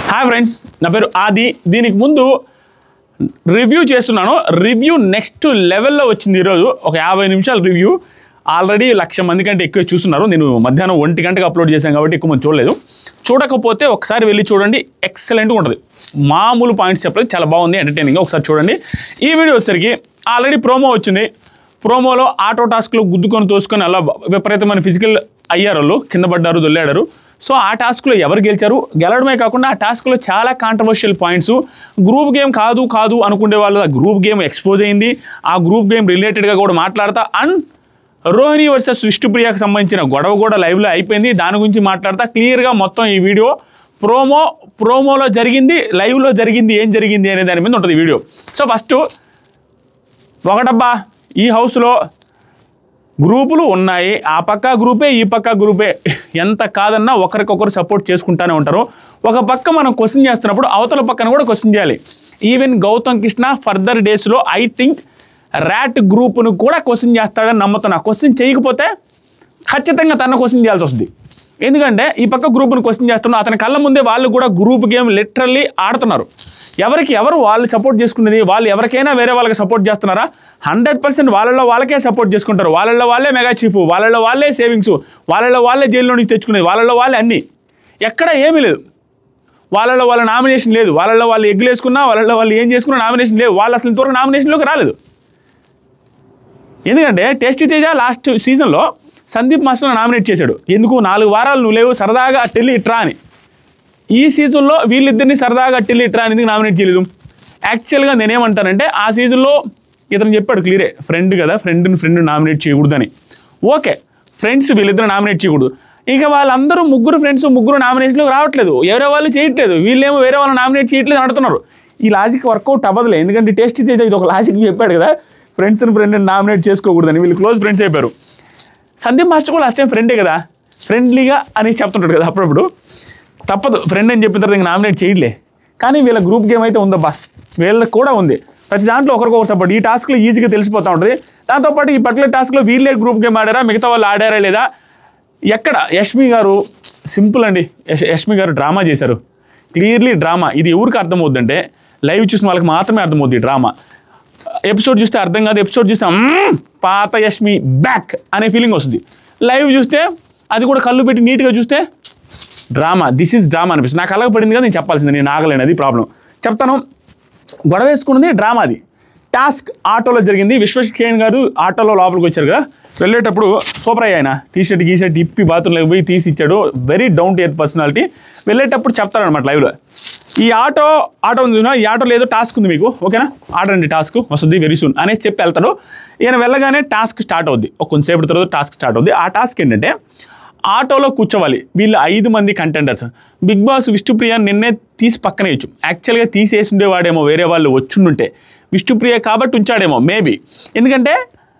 Hi friends నా పేరు ఆది దీనికి ముందు రివ్యూ చేస్తున్నాను రివ్యూ నెక్స్ట్ లెవెల్లో వచ్చింది ఈరోజు ఒక యాభై నిమిషాల రివ్యూ ఆల్రెడీ లక్ష మంది కంటే ఎక్కువ చూస్తున్నారు నేను మధ్యాహ్నం ఒంటి గంటకు అప్లోడ్ చేశాను కాబట్టి ఎక్కువ మంది చూడలేదు చూడకపోతే ఒకసారి వెళ్ళి చూడండి ఎక్సలెంట్గా ఉంటుంది మామూలు పాయింట్స్ చెప్పలేదు చాలా బాగుంది ఎంటర్టైనింగ్గా ఒకసారి చూడండి ఈ వీడియో వచ్చేసరికి ఆల్రెడీ ప్రోమో వచ్చింది ప్రోమోలో ఆటో టాస్క్లో గుద్దుకొని తోసుకొని అలా విపరీతమైన ఫిజికల్ అయ్యారు వాళ్ళు కింద పడ్డారు దొల్లాడారు సో ఆ టాస్క్లో ఎవరు గెలిచారు గెలవడమే కాకుండా ఆ టాస్క్లో చాలా కాంట్రవర్షియల్ పాయింట్స్ గ్రూప్ గేమ్ కాదు కాదు అనుకునే వాళ్ళు ఆ గ్రూప్ గేమ్ ఎక్స్పోజ్ అయింది ఆ గ్రూప్ గేమ్ రిలేటెడ్గా కూడా మాట్లాడతా అండ్ రోహిణి వర్సెస్ విష్ణుప్రియకు సంబంధించిన గొడవ కూడా లైవ్లో అయిపోయింది దాని గురించి మాట్లాడతా క్లియర్గా మొత్తం ఈ వీడియో ప్రోమో ప్రోమోలో జరిగింది లైవ్లో జరిగింది ఏం జరిగింది అనే దాని మీద ఉంటుంది ఈ వీడియో సో ఫస్ట్ ఒకటబ్బా ఈ హౌస్లో గ్రూపులు ఉన్నాయి ఆ పక్క గ్రూపే ఈ పక్క గ్రూపే ఎంత కాదన్నా ఒకరికొకరు సపోర్ట్ చేసుకుంటానే ఉంటారు ఒక పక్క మనం క్వశ్చన్ చేస్తున్నప్పుడు అవతల పక్కన కూడా క్వశ్చన్ చేయాలి ఈవెన్ గౌతమ్ కృష్ణ ఫర్దర్ డేస్లో ఐ థింక్ ర్యాట్ గ్రూప్ను కూడా క్వశ్చన్ చేస్తాడని నమ్ముతున్నా క్వశ్చన్ చేయకపోతే ఖచ్చితంగా తన క్వశ్చన్ చేయాల్సి వస్తుంది ఎందుకంటే ఈ పక్క గ్రూప్ను క్వశ్చన్ చేస్తున్నా అతని కళ్ళ ముందే వాళ్ళు కూడా గ్రూప్ గేమ్ లిటరల్లీ ఆడుతున్నారు ఎవరికి ఎవరు వాళ్ళు సపోర్ట్ చేసుకునేది వాళ్ళు ఎవరికైనా వేరే వాళ్ళకి సపోర్ట్ చేస్తున్నారా హండ్రెడ్ పర్సెంట్ వాళ్ళలో వాళ్ళకే సపోర్ట్ చేసుకుంటారు వాళ్ళలో వాళ్ళే మెగా చీఫ్ వాళ్ళలో వాళ్ళే సేవింగ్స్ వాళ్ళలో వాళ్ళే జైల్లో నుంచి తెచ్చుకునేది వాళ్ళలో వాళ్ళే అన్నీ ఎక్కడ ఏమీ లేదు వాళ్ళలో వాళ్ళ నామినేషన్ లేదు వాళ్ళలో వాళ్ళు ఎగ్గులు వేసుకున్నా వాళ్ళలో వాళ్ళు ఏం చేసుకున్నా నామినేషన్ లేవు వాళ్ళు అసలు ఇంతవరకు నామినేషన్లోకి రాలేదు ఎందుకంటే టెస్ట్ తేజ లాస్ట్ సీజన్లో సందీప్ మాస్టర్ నామినేట్ చేశాడు ఎందుకు నాలుగు వారాలు నువ్వు లేవు సరదాగా టెల్లి ఇట్రా అని ఈ సీజన్లో వీళ్ళిద్దరిని సరదాగా టెల్లి ఇట్రా అని ఎందుకు నామినేట్ చేయలేదు యాక్చువల్గా నేనేమంటానంటే ఆ సీజన్లో ఇతను చెప్పాడు క్లియరే ఫ్రెండ్ కదా ఫ్రెండ్ని ఫ్రెండ్ నామినేట్ చేయకూడదని ఓకే ఫ్రెండ్స్ వీళ్ళిద్దరు నామినేట్ చేయకూడదు ఇక వాళ్ళందరూ ముగ్గురు ఫ్రెండ్స్ ముగ్గురు నామినేషన్లోకి రావట్లేదు వేరే వాళ్ళు చేయట్లేదు వీళ్ళేమో వేరే వాళ్ళు నామినేట్ చేయట్లేదు అంటున్నారు ఈ లాజిక్ వర్కౌట్ అవ్వదులే ఎందుకంటే టేస్ట్ ఇది ఇది ఒక లాజిక్ చెప్పాడు కదా ఫ్రెండ్స్ని ఫ్రెండ్ని నామినేట్ చేసుకోకూడదని వీళ్ళు క్లోజ్ ఫ్రెండ్స్ అయిపోయారు సందీప్ మాస్టర్ కూడా లాస్ట్ టైం ఫ్రెండే కదా ఫ్రెండ్లీగా అని చెప్తుంటాడు కదా అప్పుడప్పుడు తప్పదు ఫ్రెండ్ అని చెప్పిన తర్వాత ఇంకా నామినేట్ చేయట్లే కానీ వీళ్ళ గ్రూప్ గేమ్ అయితే ఉందబ్బా వీళ్ళకి కూడా ఉంది ప్రతి దాంట్లో ఒకరికొకరు సపోర్ట్ ఈ టాస్క్లో ఈజీగా తెలిసిపోతూ ఉంటుంది దాంతోపాటు ఈ పర్టికులర్ టాస్క్లో వీళ్ళే గ్రూప్ గేమ్ ఆడారా మిగతా వాళ్ళు ఆడారా లేదా ఎక్కడ యష్మి గారు సింపుల్ అండి యష్ యష్మి గారు డ్రామా చేశారు క్లియర్లీ డ్రామా ఇది ఎవరికి అర్థమవుద్దంటే లైవ్ చూసిన వాళ్ళకి మాత్రమే అర్థమవుద్ది ఈ డ్రామా ఎపిసోడ్ చూస్తే అర్థం కాదు ఎపిసోడ్ చూస్తే "మ్మ్, పాత యష్మి బ్యాక్ అనే ఫీలింగ్ వస్తుంది లైవ్ చూస్తే అది కూడా కళ్ళు పెట్టి నీట్గా చూస్తే డ్రామా దిస్ ఈజ్ డ్రామా అనిపిస్తుంది నాకు అలాగ పడింది కదా నేను చెప్పాల్సింది నేను ఆగలేను అది ప్రాబ్లం చెప్తాను గొడవ వేసుకున్నది డ్రామా అది టాస్క్ ఆటోలో జరిగింది విశ్వకేణ్ గారు ఆటోలో లోపలికి వచ్చారు కదా వెళ్ళేటప్పుడు సూపర్ అయ్యి ఆయన టీ షర్ట్ గీ షర్ట్ ఇప్పి బాత్రూంలోకి పోయి తీసి ఇచ్చాడు very down to earth personality వెళ్ళేటప్పుడు చెప్తారనమాట లైవ్లో ఈ ఆటో ఆటో ఉంది చూసినా, ఈ ఆటోలో ఏదో టాస్క్ ఉంది మీకు ఓకేనా ఆడండి టాస్క్ వస్తుంది వెరీ సూన్ అనేసి చెప్పి వెళ్తాడు ఈయన వెళ్ళగానే టాస్క్ స్టార్ట్ అవుద్ది ఒక కొంతసేపు తర్వాత టాస్క్ స్టార్ట్ అవుద్ది ఆ టాస్క్ ఏంటంటే ఆటోలో కూర్చోవాలి వీళ్ళు ఐదు మంది కంటెండర్స్ బిగ్ బాస్ విష్ణుప్రియ నిన్నే తీసి పక్కన వేయచ్చు యాక్చువల్గా తీసేసి ఉండేవాడేమో వేరే వాళ్ళు వచ్చుండుంటే విష్ణుప్రియ కాబట్టి ఉంచాడేమో మేబీ ఎందుకంటే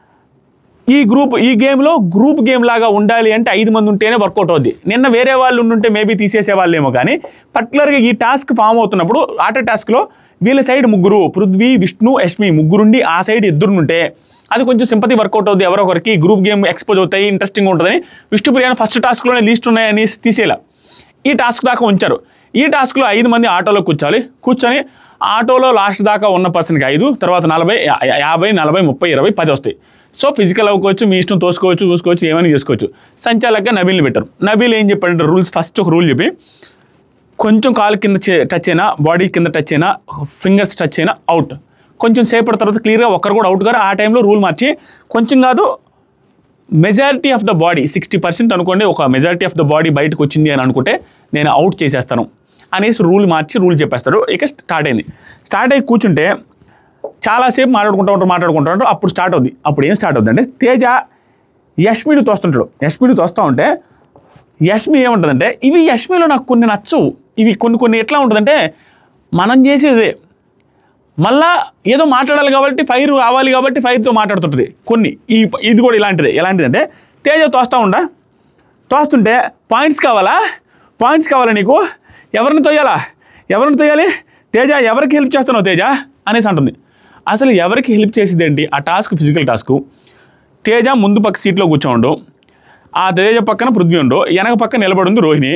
ఈ గ్రూప్ ఈ గేమ్లో గ్రూప్ గేమ్ లాగా ఉండాలి అంటే ఐదు మంది ఉంటేనే వర్కౌట్ అవుద్ది నిన్న వేరే వాళ్ళు ఉండుంటే మేబీ తీసేసే వాళ్ళేమో కానీ పర్టికులర్గా ఈ టాస్క్ ఫామ్ అవుతున్నప్పుడు ఆట టాస్క్లో వీళ్ళ సైడ్ ముగ్గురు పృథ్వీ విష్ణు యష్మి ముగ్గురుండి ఆ సైడ్ ఇద్దరు ఉంటే అది కొంచెం సింపతి వర్కౌట్ అవుద్ది ఎవరో ఒకరికి గ్రూప్ గేమ్ ఎక్స్పోజ్ అవుతాయి ఇంట్రెస్టింగ్ ఉంటుందని విష్ణుప్రియాని ఫస్ట్ టాస్క్లోనే లీస్ట్ ఉన్నాయని తీసేలా ఈ టాస్క్ దాకా ఉంచారు ఈ టాస్క్లో ఐదు మంది ఆటోలో కూర్చోాలి కూర్చొని ఆటోలో లాస్ట్ దాకా ఉన్న పర్సన్కి ఐదు తర్వాత నలభై యా- యా- యాభై నలభై ముప్పై ఇరవై పది వస్తాయి సో ఫిజికల్ అవ్వుకోవచ్చు మీ ఇష్టం తోసుకోవచ్చు చూసుకోవచ్చు ఏమైనా చేసుకోవచ్చు సంచాలకుగా నబీల్ని పెట్టారు నబీల్ ఏం చెప్పాడంటే రూల్స్ ఫస్ట్ ఒక రూల్ చెప్పి కొంచెం కాలు కింద చే- టచ్ అయినా బాడీ కింద టచ్ అయినా ఫింగర్స్ టచ్ అయినా అవుట్ కొంచెం సేపటి తర్వాత క్లియర్గా ఒక్కరు కూడా అవుట్ గారు ఆ టైంలో రూల్ మార్చి కొంచెం కాదు majority of the body sixty percent అనుకోండి ఒక మెజారిటీ ఆఫ్ ద బాడీ బయటకు వచ్చింది అని అనుకుంటే నేను అవుట్ చేసేస్తాను అనేసి రూల్ మార్చి రూల్ చెప్పేస్తాడు ఇక స్టార్ట్ అయింది స్టార్ట్ అయ్యి కూర్చుంటే చాలాసేపు మాట్లాడుకుంటూ ఉంటారు మాట్లాడుకుంటూ ఉంటారు అప్పుడు స్టార్ట్ అవుద్ది అప్పుడు ఏం స్టార్ట్ అవుద్ది అంటే తేజ యష్మిని తోస్తుంటాడు యష్మిని తోస్తూ ఉంటే యష్మి ఏముంటుందంటే ఇవి యష్మిలో నాకు కొన్ని నచ్చవు ఇవి కొన్ని కొన్ని ఎట్లా ఉంటుందంటే మనం చేసేదే మళ్ళా ఏదో మాట్లాడాలి కాబట్టి ఫైర్ రావాలి కాబట్టి ఫైర్తో మాట్లాడుతుంటుంది కొన్ని ఈ ఇది కూడా ఇలాంటిదే ఎలాంటిదంటే తేజ తోస్తూ ఉండా తోస్తుంటే పాయింట్స్ కావాలా పాయింట్స్ కావాలా నీకు ఎవరిని తోయాలా ఎవరిని తోయాలి తేజ ఎవరికి హెల్ప్ చేస్తున్నావు తేజ అనేసి అంటుంది అసలు ఎవరికి హెల్ప్ చేసేది ఏంటి ఆ టాస్క్ ఫిజికల్ టాస్క్ తేజ ముందు పక్క సీట్లో కూర్చోండు ఆ తేజ పక్కన పృథ్వీ ఉండు వెనక పక్క నిలబడి ఉంది రోహిణి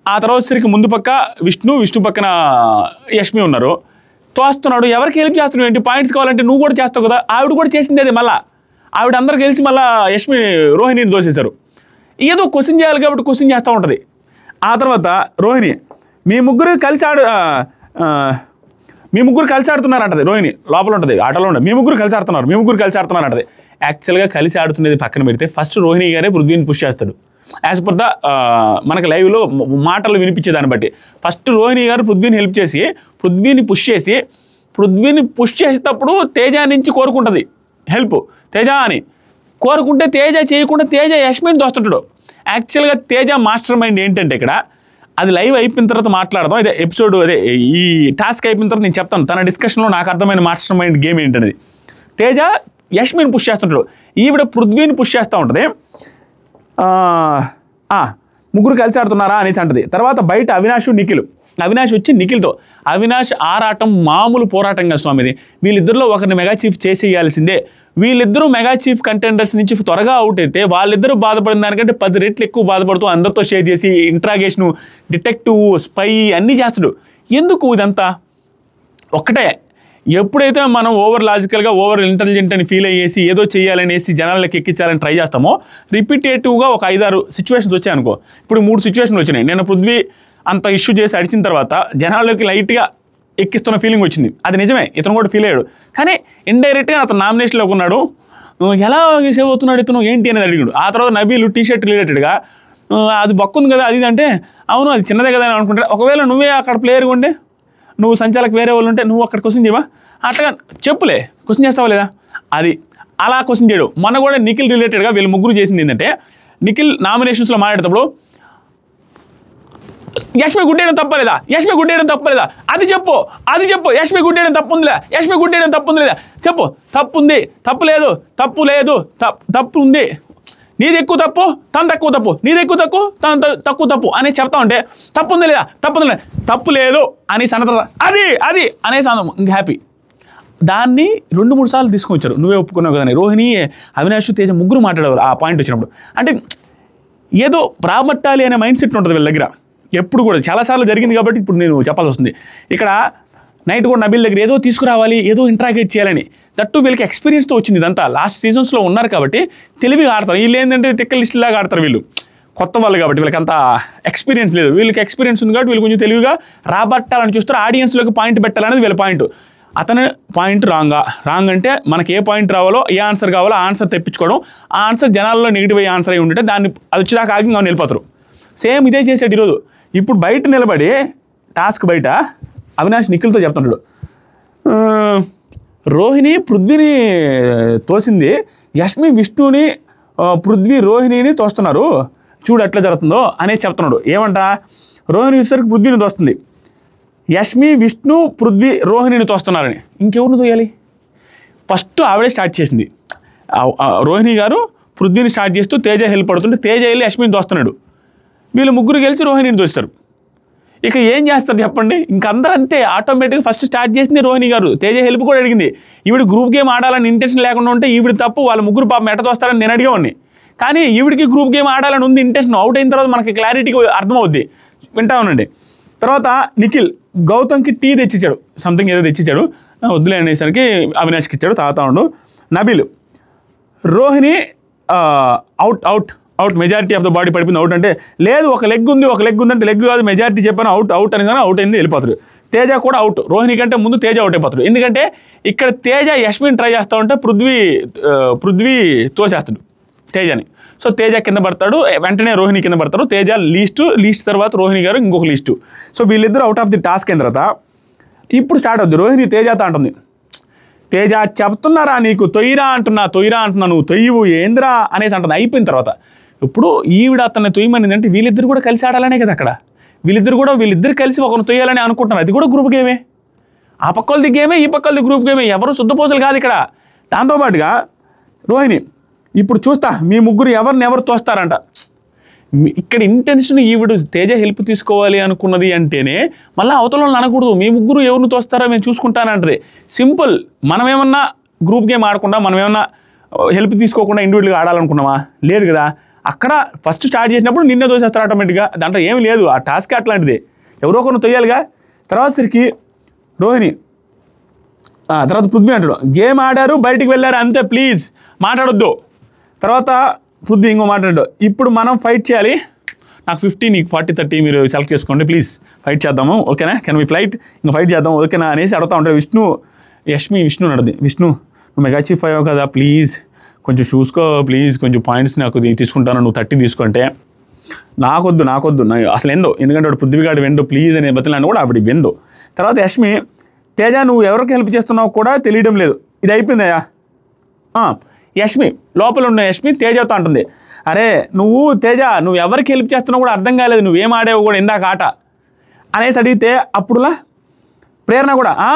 ఆ తర్వాత వచ్చేసరికి ముందు పక్క విష్ణు విష్ణు పక్కన యష్మి ఉన్నారు తోస్తున్నాడు ఎవరికి హెల్ప్ చేస్తున్నావు ఏంటి పాయింట్స్ కావాలంటే నువ్వు కూడా చేస్తావు కదా ఆవిడ కూడా చేసింది అదే మళ్ళా ఆవిడ అందరు కలిసి మళ్ళా యష్మి రోహిణిని దోసేశారు ఏదో క్వశ్చన్ చేయాలి కాబట్టి క్వశ్చన్ చేస్తూ ఉంటుంది ఆ తర్వాత రోహిణి మీ ముగ్గురు కలిసి ఆడు ఆ, ఆ, మీ ముగ్గురు కలిసి ఆడుతున్నారు అంటది రోహిణి లోపల ఉంటుంది ఆటలో ఉంటుంది మీ ముగ్గురు కలిసి ఆడుతున్నారు మీ ముగ్గురు కలిసి ఆడుతున్నారు అంటది యాక్చువల్గా కలిసి ఆడుతున్నది పక్కన పెడితే ఫస్ట్ రోహిణి గారే పృథ్వీని పుష్ చేస్తాడు యాజ్ పర్ ద మనకి లైవ్లో మాటలు వినిపించే దాన్ని బట్టి ఫస్ట్ రోహిణి గారు పృథ్వీని హెల్ప్ చేసి పృథ్వీని పుష్ చేసి పృథ్వీని పుష్ చేసేటప్పుడు తేజ నుంచి కోరుకుంటుంది హెల్ప్ తేజ అని కోరుకుంటే తేజ చేయకుండా తేజ యశ్మిని దోస్తుంటాడు యాక్చువల్గా తేజ మాస్టర్ మైండ్ ఏంటంటే ఇక్కడ అది లైవ్ అయిపోయిన తర్వాత మాట్లాడదాం అదే ఎపిసోడ్ అదే ఈ టాస్క్ అయిపోయిన తర్వాత నేను చెప్తాను తన డిస్కషన్లో నాకు అర్థమైన మాస్టర్ మైండ్ గేమ్ ఏంటనేది తేజ యష్మిని పుష్ చేస్తుంటాడు ఈవిడ పృథ్వీని పుష్ చేస్తూ ఉంటుంది ఆ, ఆ, ముగ్గురు కలిసి ఆడుతున్నారా అనేసి అంటది తర్వాత బయట అవినాష్ నిఖిల్ అవినాష్ వచ్చి నిఖిల్తో అవినాష్ ఆరాటం మామూలు పోరాటంగా స్వామిది వీళ్ళిద్దరిలో ఒకరిని మెగా చీఫ్ చేసేయాల్సిందే వీళ్ళిద్దరూ మెగా చీఫ్ కంటెండర్స్ నుంచి త్వరగా అవుట్ అయితే వాళ్ళిద్దరూ బాధపడిన దానికంటే పది రెట్లు ఎక్కువ బాధపడుతూ అందరితో షేర్ చేసి ఇంట్రాగేషను డిటెక్టివ్ స్పై అన్నీ చేస్తాడు ఎందుకు ఇదంతా ఒక్కటే ఎప్పుడైతే మనం ఓవర్ లాజికల్గా ఓవర్ ఇంటెలిజెంట్ అని ఫీల్ అయ్యేసి ఏదో చేయాలనేసి జనాలకి ఎక్కించాలని ట్రై చేస్తామో రిపీటేటివ్గా ఒక ఐదారు సిచ్యువేషన్స్ వచ్చాయనుకో ఇప్పుడు మూడు సిచ్యువేషన్లు వచ్చినాయి నేను పృథ్వీ అంత ఇష్యూ చేసి అడిచిన తర్వాత జనాల్లోకి లైట్గా ఎక్కిస్తున్న ఫీలింగ్ వచ్చింది అది నిజమే ఇతను కూడా ఫీల్ అయ్యాడు కానీ ఇండైరెక్ట్గా అతను నామినేషన్లోకి ఉన్నాడు "నువ్వు ఎలా సేవ్ అవుతున్నాడు ఇతను ఏంటి అనేది అడిగాడు ఆ తర్వాత నబీలు టీ షర్ట్ రిలేటెడ్గా అది బొక్కుంది కదా అది ఇది అంటే అవును అది చిన్నదే కదా అని అనుకుంటా ఒకవేళ నువ్వే అక్కడ ప్లేయర్గా ఉండే నువ్వు సంచాలకు వేరే వాళ్ళు ఉంటే నువ్వు అక్కడ క్వశ్చన్ చేయవా అట్లా చెప్పులే క్వశ్చన్ చేస్తావా లేదా అది అలా క్వశ్చన్ చేయడు మొన్న కూడా నిఖిల్ రిలేటెడ్గా వీళ్ళు ముగ్గురు చేసింది ఏంటంటే నిఖిల్ నామినేషన్స్లో మాట్లాడేటప్పుడు యష్మి గుడ్డేయడం తప్పలేదా యష్మి గుడ్డేయడం తప్పలేదా అది చెప్పు అది చెప్పు యష్మి గుడ్డేయడం తప్పు ఉందిలే యష్మి గుడ్డేయడం తప్పు ఉంది లేదా చెప్పు తప్పు ఉంది తప్పు లేదు తప్పు లేదు తప్- తప్పు ఉంది నీది ఎక్కువ తప్పు తను తక్కువ తప్పు నీది ఎక్కువ తక్కువ తను త- తక్కువ తప్పు అని చెప్తా ఉంటే తప్పు ఉంది లేదా తప్పు ఉంది లేదా తప్పు లేదు అని సన్నత అది అది అనేసి అన్నాం ఇంక హ్యాపీ దాన్ని రెండు మూడు సార్లు తీసుకొచ్చారు నువ్వే ఒప్పుకున్నావు కదా అని. రోహిణి అవినాష్ తేజ ముగ్గురు మాట్లాడేవారు ఆ పాయింట్ వచ్చినప్పుడు అంటే ఏదో రాబట్టాలి అనే మైండ్ సెట్ ఉంటుంది వీళ్ళ దగ్గర ఎప్పుడు కూడా చాలాసార్లు జరిగింది కాబట్టి ఇప్పుడు నేను చెప్పాల్సి వస్తుంది ఇక్కడ నైట్ కూడా నబీల్ దగ్గర ఏదో తీసుకురావాలి ఏదో ఇంట్రాగేట్ చేయాలని దట్టు వీళ్ళకి ఎక్స్పీరియన్స్తో వచ్చింది ఇదంతా లాస్ట్ సీజన్స్లో ఉన్నారు కాబట్టి తెలివిగా ఆడతారు వీళ్ళు ఏంటంటే తిక్క లిస్ట్ లాగా ఆడతారు వీళ్ళు కొత్త వాళ్ళు కాబట్టి వీళ్ళకి అంత ఎక్స్పీరియన్స్ లేదు వీళ్ళకి ఎక్స్పీరియన్స్ ఉంది కాబట్టి వీళ్ళు కొంచెం తెలివిగా రాబట్టాలని చూస్తారు ఆడియన్స్లోకి పాయింట్ పెట్టాలనేది వీళ్ళ పాయింట్ అతని పాయింట్ రాంగా రాంగ్ అంటే మనకి ఏ పాయింట్ రావాలో ఏ ఆన్సర్ కావాలో ఆ ఆన్సర్ తెప్పించుకోవడం ఆ ఆన్సర్ జనాల్లో నెగిటివ్ అయ్యే ఆన్సర్ అయి ఉంటే దాన్ని అది వచ్చేదాకా ఆగి ఇంకా వెళ్ళిపోతారు సేమ్ ఇదే చేసాడు ఈరోజు ఇప్పుడు బయట నిలబడి టాస్క్ బయట అవినాష్ నిఖిల్తో చెప్తుంటాడు "ఆ, రోహిణి పృథ్వీని తోసింది యష్మి విష్ణుని ఆ, పృథ్వీ రోహిణిని తోస్తున్నారు చూడు ఎట్లా జరుగుతుందో అనేది చెప్తున్నాడు ఏమంట రోహిణి వచ్చేసరికి పృథ్వీని తోస్తుంది యష్మి విష్ణు పృథ్వీ రోహిణిని తోస్తున్నారని ఇంకెవరిని తోయాలి ఫస్ట్ ఆవిడే స్టార్ట్ చేసింది ఆ- ఆ రోహిణి గారు పృథ్వీని స్టార్ట్ చేస్తూ తేజ హెల్ప్ పడుతుంటే తేజ వెళ్ళి యష్మిని తోస్తున్నాడు వీళ్ళు ముగ్గురు కలిసి రోహిణిని తోస్తారు ఇక ఏం చేస్తారు చెప్పండి ఇంక అందరూ అంతే ఆటోమేటిక్గా ఫస్ట్ స్టార్ట్ చేసింది రోహిణి గారు తేజ హెల్ప్ కూడా అడిగింది ఈవిడ గ్రూప్ గేమ్ ఆడాలని ఇంటెన్షన్ లేకుండా ఉంటే ఈవిడ తప్పు వాళ్ళ ముగ్గురు పాపం ఎట తోస్తారని నేను అడిగేవాడిని కానీ ఈవిడికి గ్రూప్ గేమ్ ఆడాలని ఉంది ఇంటెన్షన్ అవుట్ అయిన తర్వాత మనకి క్లారిటీగా అర్థమవుద్ది వింటా ఉండండి తర్వాత నిఖిల్ గౌతమ్కి టీ తెచ్చిచ్చాడు సంథింగ్ ఏదో తెచ్చిచ్చాడు ఆ, వద్దులే అనేసరికి అవినాష్కి ఇచ్చాడు తాగుతా ఉండు Nabeel Rohini out out out majority of the body పడిపోయింది అవుట్ అంటే లేదు ఒక లెగ్ ఉంది ఒక లెగ్ ఉందంటే లెగ్ కాదు మెజారిటీ చెప్పాను అవుట్ అవుట్ అని అవుట్ అయింది వెళ్ళిపోతాడు తేజ కూడా అవుట్ రోహిణి కంటే ముందు తేజ అవుట్ అయిపోతాడు ఎందుకంటే ఇక్కడ తేజ యశ్మిన్ ట్రై చేస్తూ ఉంటే పృథ్వీ ఆ, పృథ్వీ తోసేస్తాడు తేజని సో తేజ కింద పడతాడు వెంటనే రోహిణి కింద పడతాడు తేజ లీస్ట్ లీస్ట్ తర్వాత రోహిణి గారు ఇంకొక లీస్టు సో వీళ్ళిద్దరు అవుట్ ఆఫ్ ది టాస్క్ అయిన తర్వాత ఇప్పుడు స్టార్ట్ అవుద్ది రోహిణి తేజతో అంటుంది తేజ చెప్తున్నారా నీకు తొయ్యిరా అంటున్నా తొయ్యిరా అంటున్నా నువ్వు తొయ్యవు ఏంద్రా అనేసి అంటుంది అయిపోయిన తర్వాత ఇప్పుడు ఈవిడ అతన్ని తొయ్యమనింది అంటే వీళ్ళిద్దరు కూడా కలిసి ఆడాలనే కదా అక్కడ వీళ్ళిద్దరు కూడా వీళ్ళిద్దరు కలిసి ఒకరిని తొయ్యాలని అనుకుంటున్నారు అది కూడా గ్రూప్ గేమే ఆ పక్కలది గేమే ఈ పక్కలది గ్రూప్ గేమే ఎవరు శుద్ధపోసలు కాదు ఇక్కడ దాంతోపాటుగా రోహిణి ఇప్పుడు చూస్తా మీ ముగ్గురు ఎవరిని ఎవరు తోస్తారంట మీ- ఇక్కడ ఇంటెన్షన్ ఈవిడ తేజ హెల్ప్ తీసుకోవాలి అనుకున్నది అంటేనే మళ్ళీ అవతల వాళ్ళని అనకూడదు మీ ముగ్గురు ఎవరిని తోస్తారో మేము చూసుకుంటానంటది సింపుల్ మనమేమన్నా గ్రూప్ గేమ్ ఆడకుండా మనమేమన్నా హెల్ప్ తీసుకోకుండా ఇండివిజువల్గా ఆడాలనుకున్నామా లేదు కదా అక్కడ ఫస్ట్ స్టార్ట్ చేసినప్పుడు నిన్నే తోసేస్తారు ఆటోమేటిక్గా దాంట్లో ఏం లేదు ఆ టాస్క్ అట్లాంటిది ఎవరో ఒకరిని తొయ్యాలిగా తర్వాత సరికి రోహిణి ఆ, తర్వాత పృథ్వీ అంటాడు గేమ్ ఆడారు బయటికి వెళ్ళారు అంతే ప్లీజ్ మాట్లాడొద్దు తర్వాత పృథ్వీ ఇంకో మాట్లాడు ఇప్పుడు మనం ఫైట్ చేయాలి నాకు ఫిఫ్టీ నీకు ఫార్టీ థర్టీ మీరు సెలెక్ట్ చేసుకోండి ప్లీజ్ ఫైట్ చేద్దాము ఓకేనా కెన్ మీ ఫ్లైట్ ఇంకా ఫైట్ చేద్దాం ఓకేనా అనేసి అడుగుతా ఉంటాడు విష్ణు యష్మి విష్ణు నడది విష్ణు నువ్వు మెగా చీఫ్ అయ్యావు కదా ప్లీజ్ కొంచెం చూసుకో ప్లీజ్ కొంచెం పాయింట్స్ నాకు తీ- తీసుకుంటాను నువ్వు థర్టీ తీసుకుంటే నాకొద్దు నాకొద్దు నా అసలు ఎందో ఎందుకంటే వాడు పృథ్వీగాడు వెండు ప్లీజ్ అనే బతులాన్ని కూడా ఆవిడ వెందు తర్వాత యష్మి తేజ నువ్వు ఎవరికి హెల్ప్ చేస్తున్నావు కూడా తెలియడం లేదు ఇది అయిపోయిందయ్యా ఆ, యష్మి లోపల ఉన్న యష్మి తేజతో అంటుంది అరే నువ్వు తేజ నువ్వు ఎవరికి హెల్ప్ చేస్తున్నావు కూడా అర్థం కాలేదు నువ్వేం ఆడావు కూడా ఇందాక ఆట అనేసి అడిగితే అప్పుడులా ప్రేరణ కూడా "ఆ,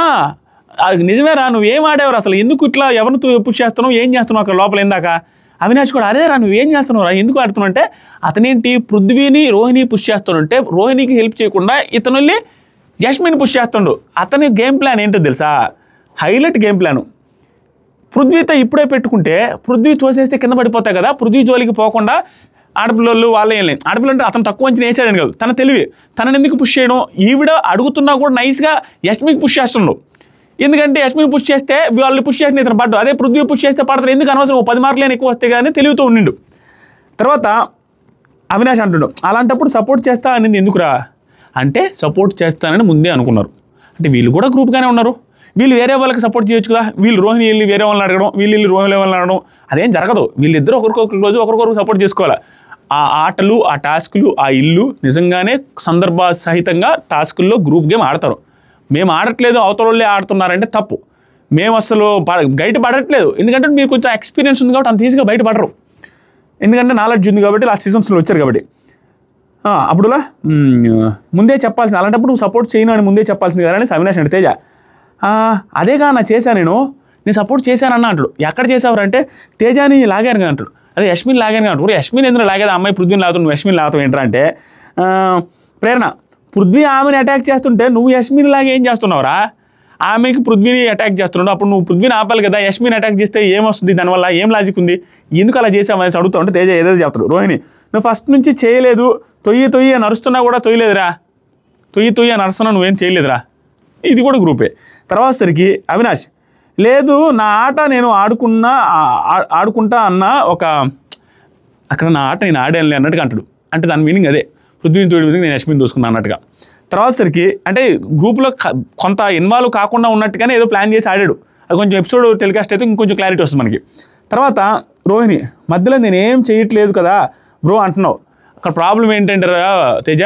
అది నిజమేరా నువ్వు ఏం ఆడేవరా అసలు ఎందుకు ఇట్లా ఎవరిని పుష్ చేస్తున్నావు ఏం చేస్తున్నావు అక్కడ లోపల ఇందాక అవినాష్ కూడా అదే రా నువ్వు ఏం చేస్తున్నావు రా ఎందుకు ఆడుతున్నావు అంటే అతనేంటి పృథ్వీని రోహిణి పుష్ చేస్తుంటే రోహిణికి హెల్ప్ చేయకుండా ఇతను వెళ్ళి యష్మిని పుష్ చేస్తుండు అతని గేమ్ ప్లాన్ ఏంటో తెలుసా హైలైట్ గేమ్ ప్లాను పృథ్వీతో ఇప్పుడే పెట్టుకుంటే పృథ్వీ తోసేస్తే కింద పడిపోతాయి కదా పృథ్వీ జోలికి పోకుండా ఆడపిల్లలు వాళ్ళే ఏం లేదు ఆడపిల్ల అంటే అతను తక్కువ అంచనా వేసాడని కాదు తన తెలివి తనని ఎందుకు పుష్ చేయడం ఈవిడ అడుగుతున్నా కూడా నైస్గా యష్మికి పుష్ చేస్తుండు ఎందుకంటే యష్మికి పుష్ చేస్తే వాళ్ళు పుష్ చేసిన ఇతను పడ్డు అదే పృథ్వీ పుష్ చేస్తే పడతారు ఎందుకు అనవసరం ఓ పది మార్కులు ఎక్కువ వస్తే కానీ తెలివితో ఉండిండు తర్వాత అవినాష్ అంటుండు అలాంటప్పుడు సపోర్ట్ చేస్తా అనేది ఎందుకురా అంటే సపోర్ట్ చేస్తానని ముందే అనుకున్నారు అంటే వీళ్ళు కూడా గ్రూప్గానే ఉన్నారు వీళ్ళు వేరే వాళ్ళకి సపోర్ట్ చేయొచ్చు కదా వీళ్ళు రోహిణి వెళ్ళి వేరే వాళ్ళని అడగడం వీళ్ళు వెళ్ళి రోహిణి వాళ్ళని అడగడం అదేం జరగదు వీళ్ళిద్దరూ ఒకరికొకరు రోజు ఒకరికొకరు సపోర్ట్ చేసుకోవాలి ఆ ఆటలు ఆ టాస్కులు ఆ ఇల్లు నిజంగానే సందర్భ సహితంగా టాస్కుల్లో గ్రూప్ గేమ్ ఆడతారు మేము ఆడట్లేదు అవతల వాళ్ళే ఆడుతున్నారంటే తప్పు మేము అసలు ప- బయట పడట్లేదు ఎందుకంటే మీరు కొంచెం ఎక్స్పీరియన్స్ ఉంది కాబట్టి అంత ఈజీగా బయట పడరు ఎందుకంటే నాలెడ్జ్ ఉంది కాబట్టి లాస్ట్ సీజన్స్లో వచ్చారు కాబట్టి ఆ, అప్పుడులా మ్, ముందే చెప్పాల్సింది అలాంటప్పుడు నువ్వు సపోర్ట్ చేయను అని ముందే చెప్పాల్సింది కదా అని అవినాష్ అంటే తేజ "ఆ, అదేగా నా చేశాను నేను నేను సపోర్ట్ చేశానన్న అంటాడు ఎక్కడ చేసావు అంటే తేజాని లాగాను కదా అంటాడు అదే యష్మిన్ లాగాను కదా అంటాడు యష్మిన్ ఎందుకు లాగేది ఆ అమ్మాయి పృథ్వీని లాగుతావు నువ్వు యష్మిన్ లాగుతావు ఏంట్రా అంటే ఆ, ప్రేరణ పృథ్వీ ఆమెని అటాక్ చేస్తుంటే నువ్వు యష్మిన్ లాగా ఏం చేస్తున్నావురా ఆమెకి పృథ్వీని అటాక్ చేస్తున్నాడు అప్పుడు నువ్వు పృథ్వీని ఆపాలి కదా యష్మిని అటాక్ చేస్తే ఏమొస్తుంది దానివల్ల ఏం లాజిక్ ఉంది ఎందుకు అలా చేసావు అనేసి అడుగుతా ఉంటే తేజ ఏదో చెప్తాడు రోహిణి నువ్వు ఫస్ట్ నుంచి చేయలేదు తొయ్యి తొయ్యి అని అరుస్తున్నా కూడా తొయ్యలేదురా తొయ్యి తొయ్యి అని అరుస్తున్నా నువ్వేం చేయలేదురా ఇది కూడా గ్రూపే తర్వాత సరికి అవినాష్ లేదు నా ఆట నేను ఆడుకున్నా ఆ- ఆ- ఆడుకుంటా అన్న ఒక అక్కడ నా ఆట నేను ఆడానులే అన్నట్టుగా అంటాడు అంటే దాని మీనింగ్ అదే పృథ్వీని తోడి మీదకి నేను యశ్మిని దూసుకున్నాను అన్నట్టుగా తర్వాత సరికి అంటే గ్రూప్లో క- కొంత ఇన్వాల్వ్ కాకుండా ఉన్నట్టుగానే ఏదో ప్లాన్ చేసి ఆడాడు అది కొంచెం ఎపిసోడ్ టెలికాస్ట్ అయితే ఇంకొంచెం క్లారిటీ వస్తుంది మనకి తర్వాత రోహిణి మధ్యలో నేను ఏం చేయట్లేదు కదా బ్రో అంటున్నావు అక్కడ ప్రాబ్లం ఏంటంటే రా తేజ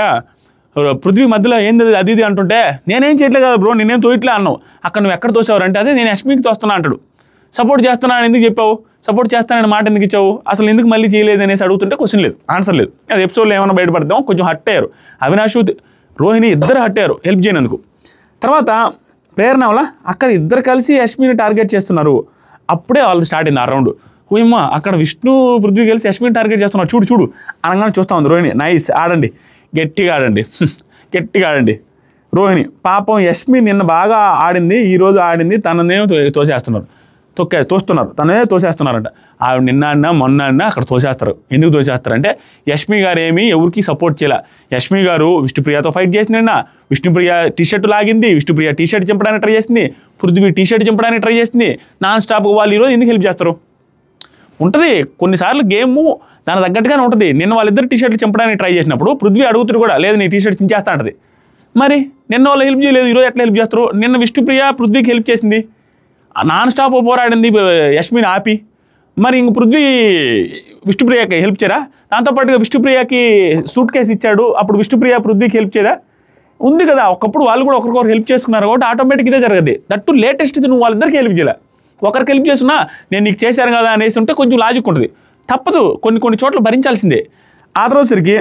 పృథ్వీ మధ్యలో ఏంది అది ఇది అంటుంటే నేనేం చేయట్లేదు కదా బ్రో నేనేం తోయట్లే అన్నావు అక్కడ నువ్వు ఎక్కడ తోసావు అంటే అదే నేను యశ్మికి తోస్తున్నా అంటాడు సపోర్ట్ చేస్తున్నాను ఎందుకు చెప్పావు సపోర్ట్ చేస్తానని మాట ఎందుకు ఇచ్చావు అసలు ఎందుకు మళ్ళీ చేయలేదు అనేసి అడుగుతుంటే క్వశ్చన్ లేదు ఆన్సర్ లేదు అది ఎపిసోడ్లో ఏమైనా బయటపడతామో కొంచెం హట్ అయ్యారు అవినాష్ రోహిణి ఇద్దరు హట్ అయ్యారు హెల్ప్ చేయనందుకు తర్వాత ప్రేరణ వల్ల అక్కడ ఇద్దరు కలిసి యష్మిని టార్గెట్ చేస్తున్నారు అప్పుడే వాళ్ళు స్టార్ట్ అయింది ఆ రౌండ్ ఓయమ్మ అక్కడ విష్ణు పృథ్వీ కలిసి యష్మిని టార్గెట్ చేస్తున్నారు చూడు చూడు అనగానే చూస్తా ఉంది రోహిణి నైస్ ఆడండి గట్టిగా ఆడండి గట్టిగా ఆడండి రోహిణి పాపం యష్మి నిన్న బాగా ఆడింది ఈ రోజు ఆడింది తననే తో- తోసేస్తున్నారు తొక్కే తోస్తున్నారు తనే తోసేస్తున్నారంట ఆవిడ నిన్న అన్నా మొన్న అన్నా అక్కడ తోసేస్తారు ఎందుకు తోసేస్తారంటే యష్మి గారు ఏమీ ఎవరికి సపోర్ట్ చేయాల యష్మి గారు విష్ణుప్రియతో ఫైట్ చేసిన నిన్న విష్ణుప్రియ టీ షర్ట్ లాగింది విష్ణుప్రియ టీ షర్ట్ చింపడానికి ట్రై చేసింది పృథ్వీ టీ షర్ట్ చింపడానికి ట్రై చేసింది నాన్ స్టాప్ వాళ్ళు ఈరోజు ఎందుకు హెల్ప్ చేస్తారు ఉంటుంది కొన్నిసార్లు గేమ్ దాని తగ్గట్టుగానే ఉంటుంది నిన్న వాళ్ళిద్దరు టీ షర్ట్లు చింపడానికి ట్రై చేసినప్పుడు పృథ్వీ అడుగుతారు కూడా లేదు నీ టీ షర్ట్ చించేస్తా అంటది మరి నిన్న వాళ్ళు హెల్ప్ చేయలేదు ఈరోజు ఎట్లా హెల్ప్ చేస్తారు నిన్న విష్ణుప్రియ పృథ్వీకి హెల్ప్ చేసింది నాన్ స్టాప్ పోరాడింది యష్మిని ఆపి మరి ఇంక పృథ్వీ విష్ణుప్రియకి హెల్ప్ చేయరా దాంతోపాటుగా విష్ణుప్రియకి సూట్ కేసు ఇచ్చాడు అప్పుడు విష్ణుప్రియ పృథ్వీకి హెల్ప్ చేయదా ఉంది కదా ఒకప్పుడు వాళ్ళు కూడా ఒకరికొకరు హెల్ప్ చేసుకున్నారు కాబట్టి ఆటోమేటిక్ ఇదే జరగదు దట్టు లేటెస్ట్ నువ్వు వాళ్ళిద్దరికి హెల్ప్ చేయలే ఒకరికి హెల్ప్ చేస్తున్నా నేను నీకు చేశాను కదా అనేసి ఉంటే కొంచెం లాజిక్ ఉంటుంది తప్పదు కొన్ని కొన్ని చోట్ల భరించాల్సిందే ఆ తర్వాత సరికి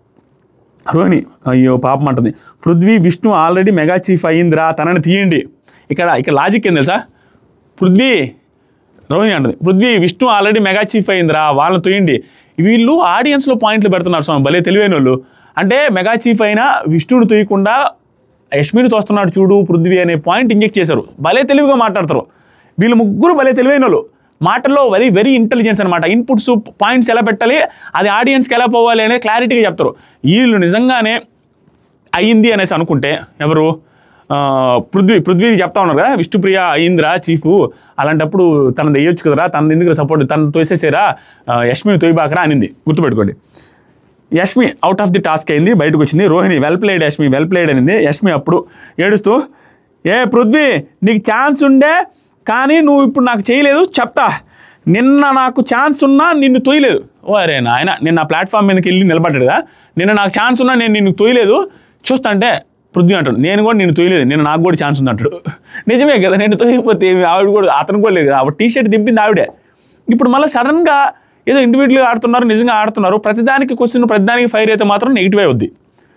రోహిణి అయ్యో పాపం అంటుంది Prithvi Vishnu already mega chief అయ్యిందిరా తనని తీయండి ఇక్కడ ఇక్కడ లాజిక్ ఏం తెలుసా పృథ్వీ రోహిణి అంటది Prithvi Vishnu already mega chief అయిందిరా వాళ్ళని తొయ్యండి వీళ్ళు ఆడియన్స్లో పాయింట్లు పెడుతున్నారు స్వామి భలే తెలివైన వాళ్ళు అంటే మెగా చీఫ్ అయినా విష్ణుని తొయ్యకుండా యష్మిని తోస్తున్నాడు చూడు పృథ్వీ అనే పాయింట్ ఇంజెక్ట్ చేశారు భలే తెలివిగా మాట్లాడతారు వీళ్ళు ముగ్గురు భలే తెలివైన వాళ్ళు మాటల్లో వెరీ వెరీ ఇంటెలిజెన్స్ అనమాట ఇన్పుట్స్ పాయింట్స్ ఎలా పెట్టాలి అది ఆడియన్స్కి ఎలా పోవాలి అనేది క్లారిటీగా చెప్తారు వీళ్ళు నిజంగానే అయ్యింది అనేసి అనుకుంటే ఎవరు ఆ, పృథ్వీ పృథ్వీ చెప్తా ఉన్నారు కదా విష్ణుప్రియ అయిందిరా చీఫ్ అలాంటప్పుడు తనది వేయొచ్చు కదరా తనది ఎందుకు సపోర్ట్ తను తోసేసారా ఆ, యష్మిని తోయిబాకరా అనింది గుర్తుపెట్టుకోండి Yashmi out of the task అయింది బయటకు వచ్చింది Rohini well played Yashmi well played అనింది యష్మి అప్పుడు ఏడుస్తూ ఏ పృథ్వీ నీకు ఛాన్స్ ఉండే కానీ నువ్వు ఇప్పుడు నాకు చేయలేదు చెప్తా నిన్న నాకు ఛాన్స్ ఉన్నా నిన్ను తొయ్యలేదు ఓ అరే నాయన నిన్న ప్లాట్ఫామ్ మీదకి వెళ్ళి నిలబడ్డాడు కదా నిన్న నాకు ఛాన్స్ ఉన్నా నేను నిన్ను తొయ్యలేదు చూస్తా అంటే పృథ్వీ అంటాడు నేను కూడా నిన్ను తొయ్యలేదు నిన్న నాకు కూడా ఛాన్స్ ఉంది అంటాడు నిజమే కదా నేను తొయ్యకపోతే ఏమి ఆవిడ కూడా అతను కూడా లేదు కదా ఆవిడ టీ షర్ట్ దింపింది ఆవిడే ఇప్పుడు మళ్ళీ సడన్గా ఏదో ఇండివిజువల్గా ఆడుతున్నారు నిజంగా ఆడుతున్నారు ప్రతిదానికి క్వశ్చన్ ప్రతిదానికి ఫైర్ అయితే మాత్రం నెగిటివ్ అవుద్ది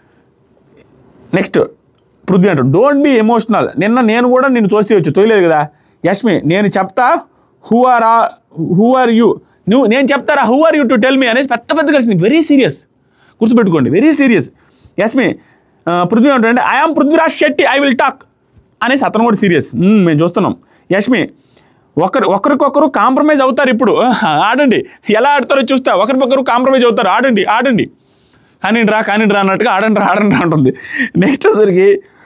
నెక్స్ట్ పృథ్వీ అంటాడు డోంట్ బి ఎమోషనల్ నిన్న నేను కూడా నిన్ను తోసేయచ్చు తోయలేదు కదా యష్మి నేను చెప్తా who are who are you నువ్వు నేను చెప్తారా who are you to tell me అనేసి పెద్ద పెద్ద కలిసింది వెరీ సీరియస్ గుర్తుపెట్టుకోండి వెరీ సీరియస్ యస్మి ఆ, పృథ్వీ అంటే I am Prithviraj Shetty I will talk అనేసి అతను కూడా సీరియస్ మేము చూస్తున్నాం యష్మి ఒకరు ఒకరికొకరు కాంప్రమైజ్ అవుతారు ఇప్పుడు ఆడండి ఎలా ఆడతారో చూస్తా ఒకరికొకరు కాంప్రమైజ్ అవుతారు ఆడండి ఆడండి కానీ రా కానీ రా అన్నట్టుగా ఆడండి రా ఆడండి రా అంటుంది నెక్స్ట్ వచ్చరికి